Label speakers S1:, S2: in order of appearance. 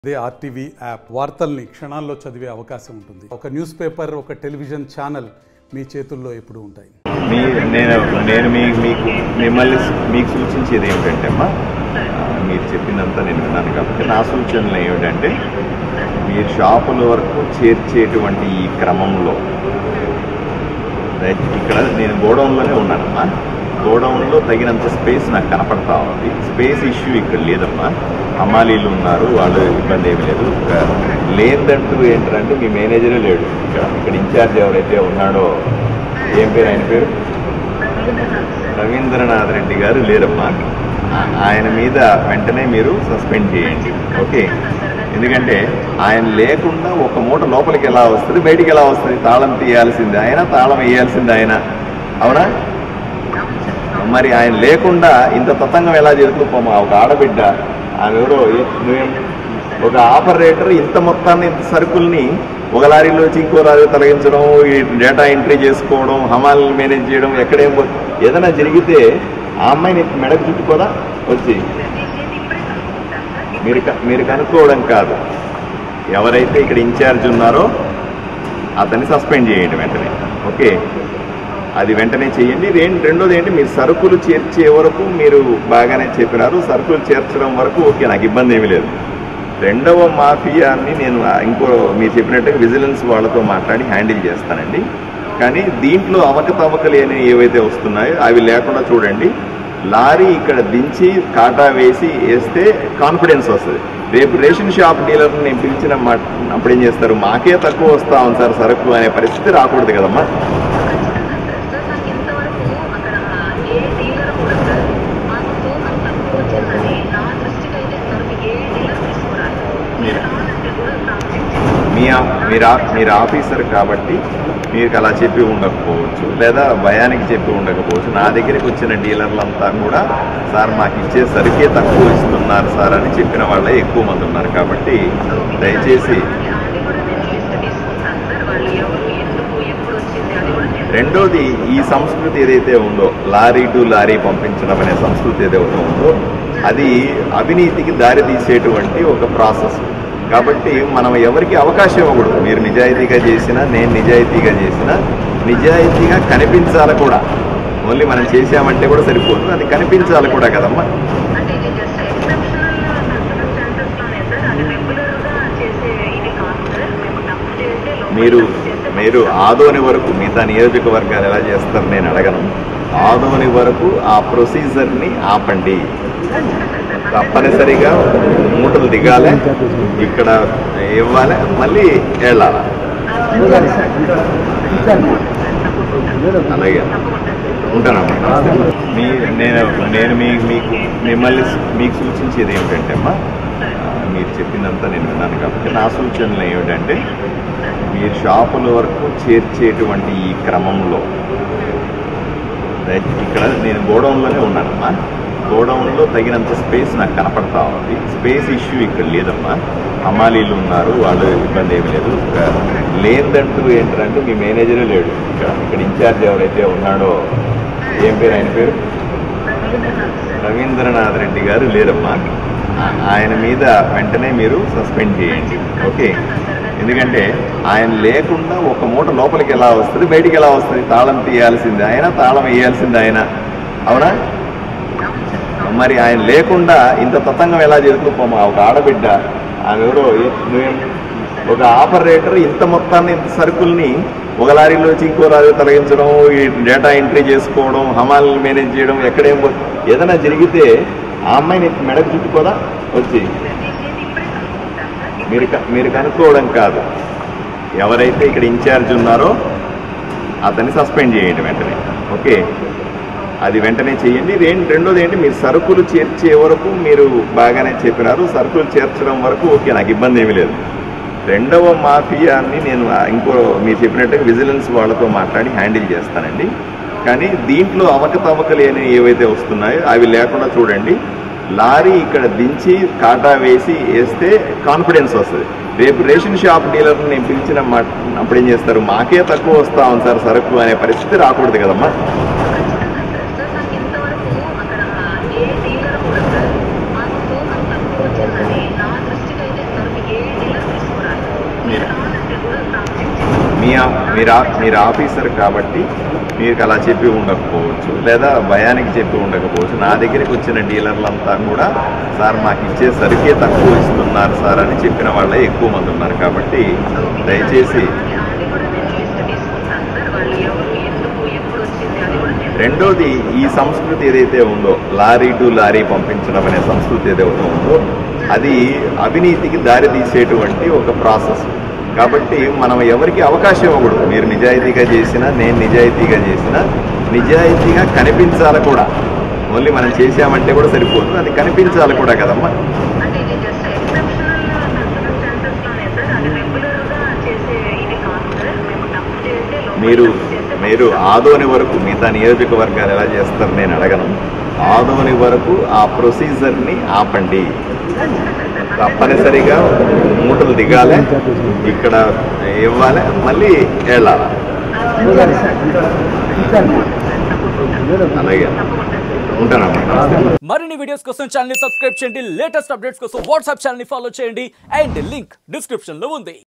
S1: అదే RTV app వార్తల్ని క్షణాల్లో చదివే అవకాశం ఉంటుంది ఒక న్యూస్ పేపర్ ఒక టెలివిజన్ ఛానల్ మీ చేతుల్లో ఎప్పుడూ ఉంటాయి
S2: మీ నేను నేను మీ మీకు మిమ్మల్ని మీకు సూచించేది ఏమిటంటే అమ్మా ఆ, మీరు చెప్పిందంతా నేను విన్నాను కాబట్టి నా సూచనలు ఏమిటంటే మీరు షాపుల వరకు చేర్చేటువంటి ఈ క్రమంలో రైట్ ఇక్కడ నేను గోడౌన్లోనే ఉన్నానమ్మా గోడౌన్లో తగినంత స్పేస్ నాకు కనపడతా ఉంది స్పేస్ ఇష్యూ ఇక్కడ లేదమ్మా హమాలీలు ఉన్నారు వాళ్ళు ఇబ్బంది ఏమీ లేదు ఒక లేదంటూ ఏంటంటే మీ మేనేజరే లేడు ఇక్కడ ఇక్కడ ఇన్ఛార్జ్ ఎవరైతే ఉన్నాడో ఏం పేరు ఆయన పేరు రవీంద్రనాథ్ రెడ్డి గారు లేరమ్మా ఆ- ఆయన మీద వెంటనే మీరు సస్పెండ్ చేయండి ఓకే ఎందుకంటే ఆయన లేకుండా ఒక మూట లోపలికి ఎలా వస్తుంది బయటికి ఎలా వస్తుంది తాళం తీయాల్సింది ఆయన తాళం వేయాల్సింది ఆయన అవునా మరి ఆయన లేకుండా ఇంత తతంగం ఎలా జరుగుతుందమ్మా ఒక ఆడబిడ్డ ఆమె ఎవరో ఏ- నువ్వేం- ఒక ఆపరేటర్ ఇంత మొత్తాన్ని ఇంత సరుకుల్ని ఒక లారీలోంచి ఇంకో లారీ తొలగించడం ఈ డేటా ఎంట్రీ చేసుకోవడం హమాల్ మేనేజ్ చేయడం ఎక్కడేం పో- ఏదైనా జరిగితే ఆ అమ్మాయిని మెడకు చుట్టుకోదా వచ్చి మీరు క- మీరు కనుక్కోవడం కాదు ఎవరైతే ఇక్కడ ఇన్ఛార్జ్ ఉన్నారో అతన్ని సస్పెండ్ చేయండి వెంటనే ఓకే అది వెంటనే చేయండి రెం- రెండోది ఏంటి మీరు సరుకులు చేర్చే వరకు మీరు బాగానే చెప్పినారు సరుకులు చేర్చడం వరకు ఓకే నాకు ఇబ్బంది ఏమీ లేదు రెండవ మాఫియాని నేను ఆ ఇంకో మీరు చెప్పినట్టుగా విజిలెన్స్ వాళ్ళతో మాట్లాడి హ్యాండిల్ చేస్తానండి కానీ దీంట్లో అవకతవకలు అని ఏవైతే వస్తున్నాయో అవి లేకుండా చూడండి లారీ ఇక్కడ దించి కాటా వేసి వేస్తే కాన్ఫిడెన్స్ వస్తుంది రేపు రేషన్ షాప్ డీలర్ని నేను పిలిచిన మా అప్పుడు ఏం చేస్తారు మాకే తక్కువ వస్తా ఉంది సార్ సరుకు అనే పరిస్థితి రాకూడదు కదమ్మా
S3: సార్ నాకు ఇంతవరకు అక్కడ ఏ డీలర్ కూడా సార్ మాకు తూకం తక్కువ వచ్చిందని నా దృష్టికి అయితే ఇంతవరకు ఏ డీలర్ తీసుకురాలేదు మీరు కావాలంటే కూడా నాకు చెక్ చేయండి.
S2: మీ ఆ- మీరు ఆ- మీరు ఆఫీసర్ కాబట్టి మీకు అలా చెప్పి ఉండకపోవచ్చు లేదా భయానికి చెప్పి ఉండకపోవచ్చు నా దగ్గరికి వచ్చిన డీలర్లంతా కూడా సార్ మాకు ఇచ్చే సరికే తక్కువ ఇస్తున్నారు సార్ అని చెప్పిన వాళ్ళే ఎక్కువ మంది ఉన్నారు కాబట్టి దయచేసి
S3: అది కూడా నేను లిస్ట్ తీసుకుంటాను సార్ వాళ్ళు ఎవరు ఎందుకు ఎప్పుడు వచ్చింది అది కూడా నేను
S2: రెండోది ఈ సంస్కృతి ఏదైతే ఉందో లారీ టు లారీ పంపించడం అనే సంస్కృతి ఏదైతే ఉందో అది అవినీతికి దారి తీసేటువంటి ఒక ప్రాసెస్ కాబట్టి మనం ఎవరికి అవకాశం ఇవ్వకూడదు మీరు నిజాయితీగా చేసినా నేను నిజాయితీగా చేసినా నిజాయితీగా కనిపించాలి కూడా ఓన్లీ మనం చేసామంటే కూడా సరిపోదు అది కనిపించాలి కూడా కదమ్మా
S3: అంటే ఇది జస్ట్ ఎక్సెప్షనల్ సర్కమ్స్టాన్సెస్లోనే సార్ అది రెగ్యులర్గా చేసే ఇది కాదు సార్ మేము తప్పు చేస్తే లోపల
S2: మీరు
S3: తప్పు చేస్తే
S2: మీరు ఆదోని వరకు మిగతా నియోజకవర్గాలు ఎలా చేస్తారు నేను అడగను ఆదోని వరకు ఆ ప్రొసీజర్ని ఆపండి తప్పనిసరిగా మూటలు దిగాలి ఇక్కడ ఇవ్వాలి మళ్ళీ వెళ్ళాలి అలాగే ఉంటానమ్మా మీ నేను నేను మీ మీకు మిమ్మల్ని మీకు సూచించేది ఏమిటంటే అమ్మా ఆ, మీరు చెప్పిందంతా నేను విన్నాను కాబట్టి నా సూచనలు ఏమిటంటే మీరు షాపుల వరకు చేర్చేటువంటి ఈ క్రమంలో రైట్ ఇక్కడ నేను గోడౌన్లోనే ఉన్నానమ్మా గోడౌన్లో తగినంత స్పేస్ నాకు కనపడతా ఉంది స్పేస్ ఇష్యూ ఇక్కడ లేదమ్మా హమాలీలు ఉన్నారు వాళ్ళు ఇబ్బంది ఏమీ లేదు ఒక లేదంటూ ఏంటంటే మీ మేనేజరే లేడు ఇక్కడ ఇక్కడ ఇన్ఛార్జ్ ఎవరైతే ఉన్నాడో ఏం పేరు ఆయన పేరు రవీంద్రనాథ్ రెడ్డి గారు లేరమ్మా ఆ- ఆయన మీద వెంటనే మీరు సస్పెండ్ చేయండి ఓకే ఎందుకంటే ఆయన లేకుండా ఒక మూట లోపలికి ఎలా వస్తుంది బయటికి ఎలా వస్తుంది తాళం తీయాల్సింది ఆయన తాళం వేయాల్సింది ఆయన అవునా మరి ఆయన లేకుండా ఇంత తతంగం ఎలా జరుగుతుందమ్మా ఒక ఆడబిడ్డ ఆమె ఎవరో ఏ- నువ్వేం ఒక ఆపరేటర్ ఇంత మొత్తాన్ని ఇంత సరుకుల్ని ఒక లారీలోంచి ఇంకో లారీ తొలగించడం ఈ డేటా ఎంట్రీ చేసుకోవడం హమాల్ మేనేజ్ చేయడం ఎక్కడేం పో- ఏదైనా జరిగితే ఆ అమ్మాయిని మెడకు చుట్టుకోదా వచ్చి మీరు క- మీరు కనుక్కోవడం కాదు ఎవరైతే ఇక్కడ ఇన్ఛార్జ్ ఉన్నారో అతన్ని సస్పెండ్ చేయండి వెంటనే ఓకే అది వెంటనే చేయండి రెం- రెండోది ఏంటి మీరు సరుకులు చేర్చే వరకు మీరు బాగానే చెప్పినారు సరుకులు చేర్చడం వరకు ఓకే నాకు ఇబ్బంది ఏమీ లేదు రెండవ మాఫియాని నేను ఆ ఇంకో మీరు చెప్పినట్టుగా విజిలెన్స్ వాళ్ళతో మాట్లాడి హ్యాండిల్ చేస్తానండి కానీ దీంట్లో అవకతవకలు అని ఏవైతే వస్తున్నాయో అవి లేకుండా చూడండి లారీ ఇక్కడ దించి కాటా వేసి వేస్తే కాన్ఫిడెన్స్ వస్తుంది రేపు రేషన్ షాప్ డీలర్ని నేను పిలిచిన మా అప్పుడు ఏం చేస్తారు మాకే తక్కువ వస్తా ఉంది సార్ సరుకు అనే పరిస్థితి రాకూడదు కదమ్మా
S3: సార్ నాకు ఇంతవరకు అక్కడ ఏ డీలర్ కూడా సార్ మాకు తూకం తక్కువ వచ్చిందని నా దృష్టికి అయితే ఇంతవరకు
S2: మీ ఆ- మీరు ఆ- మీరు ఆఫీసర్ కాబట్టి మీకు అలా చెప్పి ఉండకపోవచ్చు లేదా భయానికి చెప్పి ఉండకపోవచ్చు నా దగ్గరికి వచ్చిన డీలర్లంతా కూడా సార్ మాకు ఇచ్చే సరికే తక్కువ ఇస్తున్నారు సార్ అని చెప్పిన వాళ్ళే ఎక్కువ మంది ఉన్నారు కాబట్టి దయచేసి
S3: అది అది కూడా నేను లిస్ట్ తీసుకుంటాను సార్ వాళ్ళు ఎవరు ఎందుకు ఎప్పుడు వచ్చింది అది కూడా నేను
S2: రెండోది ఈ సంస్కృతి ఏదైతే ఉందో లారీ టు లారీ పంపించడం అనే సంస్కృతి ఏదైతే ఉందో అది అవినీతికి దారి తీసేటువంటి ఒక ప్రాసెస్ కాబట్టి మనం ఎవరికి అవకాశం ఇవ్వకూడదు మీరు నిజాయితీగా చేసినా నేను నిజాయితీగా చేసినా నిజాయితీగా కనిపించాలి కూడా ఓన్లీ మనం చేసామంటే కూడా సరిపోదు అది కనిపించాలి కూడా కదమ్మా
S3: అంటే ఇది జస్ట్ ఎక్సెప్షనల్ సర్కమ్స్టాన్సెస్ లోనే సార్ అది రెగ్యులర్ గా చేసే ఇది కాదు సార్ మేము తప్పు చేస్తే లోపల
S2: మీరు
S3: తప్పు చేస్తే
S2: మీరు ఆదోని వరకు మిగతా నియోజకవర్గాలు ఎలా చేస్తారు నేను అడగను ఆదోని వరకు ఆ ప్రొసీజర్ని ఆపండి తప్పనిసరిగా మూటలు దిగాలి ఇక్కడ ఇవ్వాలి మళ్ళీ వెళ్ళాలి అలాగే ఉంటానమ్మా నమస్తే
S4: మరిన్ని వీడియోస్ కోసం ఛానల్ సబ్స్క్రైబ్ చేయండి లేటెస్ట్ అప్డేట్స్ కోసం వాట్సాప్ ఛానల్ ఫాలో చేయండి అండ్ లింక్ డిస్క్రిప్షన్ లో ఉంది